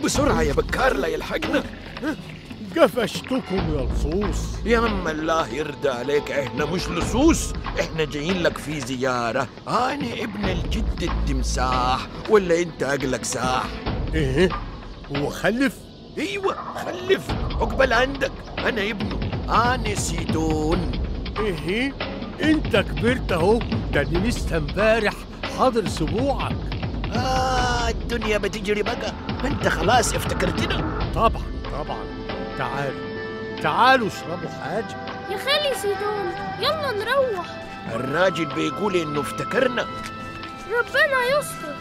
بسرعة يا بكار لا يلحقنا قفشتكم يا لصوص يا عم الله يرضى عليك احنا مش لصوص احنا جايين لك في زيارة انا ابن الجد التمساح ولا انت اقلك ساح ايه هو خلف ايوه خلف عقبال عندك انا ابنه انا سيدون ايه انت كبرت اهو ده أنا لسه امبارح حاضر سبوعك آه الدنيا بتجري بقى ما انت خلاص افتكرتنا طبعا طبعا تعالوا تعالوا اشربوا حاجه يا خالي سيدون يلا نروح الراجل بيقول انه افتكرنا ربنا يستر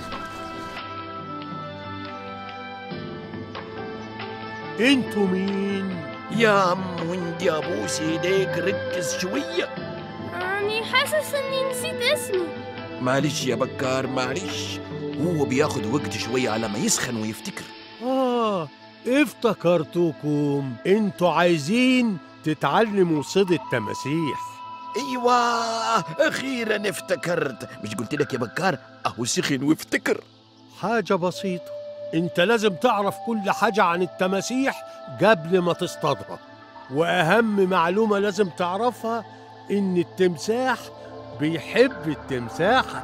انتوا مين يا عم وندي ابوس ايديك ركز شوية أني حاسس إني نسيت اسمي معلش يا بكار معلش هو بياخد وقت شوية على ما يسخن ويفتكر اه افتكرتكم انتوا عايزين تتعلموا صيد التماسيح ايوه اخيرا افتكرت مش قلت لك يا بكار اهو سخن وافتكر حاجة بسيطة انت لازم تعرف كل حاجة عن التماسيح قبل ما تصطادها واهم معلومة لازم تعرفها ان التمساح بيحب التمساحة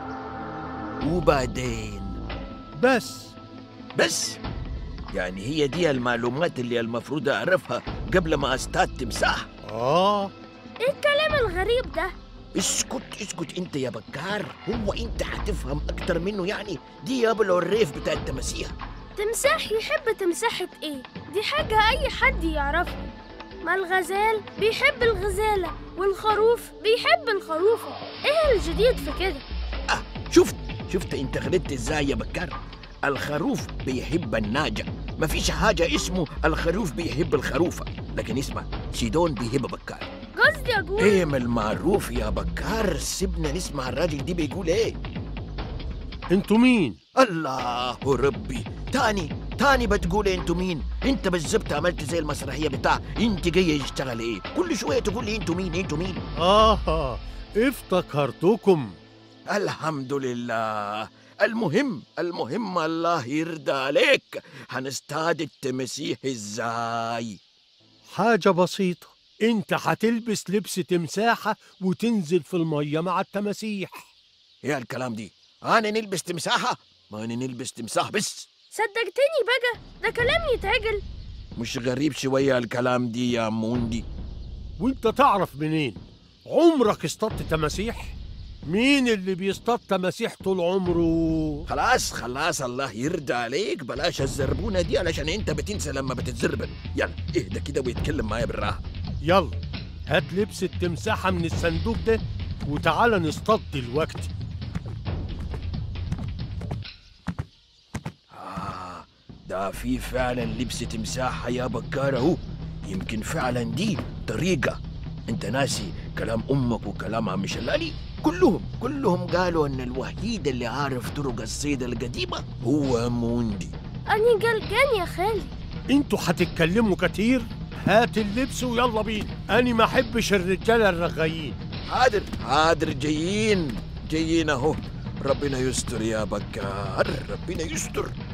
وبعدين بس بس يعني هي دي المعلومات اللي المفروض اعرفها قبل ما اصطاد تمساح اه إيه الكلام الغريب ده اسكت اسكت انت يا بكار هو انت هتفهم اكتر منه يعني دي يا ابو الريف بتاع التماسيح تمساح يحب تمساحة إيه دي حاجة أي حد يعرفها ما الغزال بيحب الغزالة والخروف بيحب الخروفة إيه الجديد في كده اه شفت شفت انت غلطت ازاي يا بكار الخروف بيحب الناجة مفيش حاجة اسمه الخروف بيحب الخروفة لكن اسمع سيدون بيحب بكار قصدي أقول ايه من المعروف يا بكار سيبنا نسمع الراجل دي بيقول ايه انتوا مين الله ربي تاني تاني بتقول انتوا مين انت بالزبط عملت زي المسرحيه بتاع انت جاي يشتغل ايه كل شويه تقول لي انتوا مين انتوا مين اه افتكرتكم الحمد لله المهم المهم الله يرضى عليك هنستعد التمسيح ازاي حاجة بسيطة انت هتلبس لبس تمساحة وتنزل في المية مع التماسيح يا الكلام دي انا نلبس تمساحه ما انا نلبس تمساح بس صدقتني بقى ده كلام يتعجل مش غريب شويه الكلام دي يا موندي وانت تعرف منين عمرك اصطدت تماسيح مين اللي بيصطاد تماسيح طول عمره خلاص خلاص الله يرضى عليك بلاش الزربونه دي علشان انت بتنسى لما بتتزربن يلا اهدى كده ويتكلم معايا بالراحه يلا هات لبس التمساحة من الصندوق ده وتعالى نصطاد دلوقتي آه ده في فعلا لبس تمساح يا بكار اهو يمكن فعلا دي طريقة انت ناسي كلام امك وكلام عم شلالي كلهم كلهم قالوا ان الوحيد اللي عارف طرق الصيد القديمة هو موندي أني قلقان يا خالي انتوا هتتكلموا كتير هات اللبس ويلا بينا أنا ما أحبش الرجالة الرغايين حاضر حاضر جايين جايين اهو ربنا يستر يا بكار ربنا يستر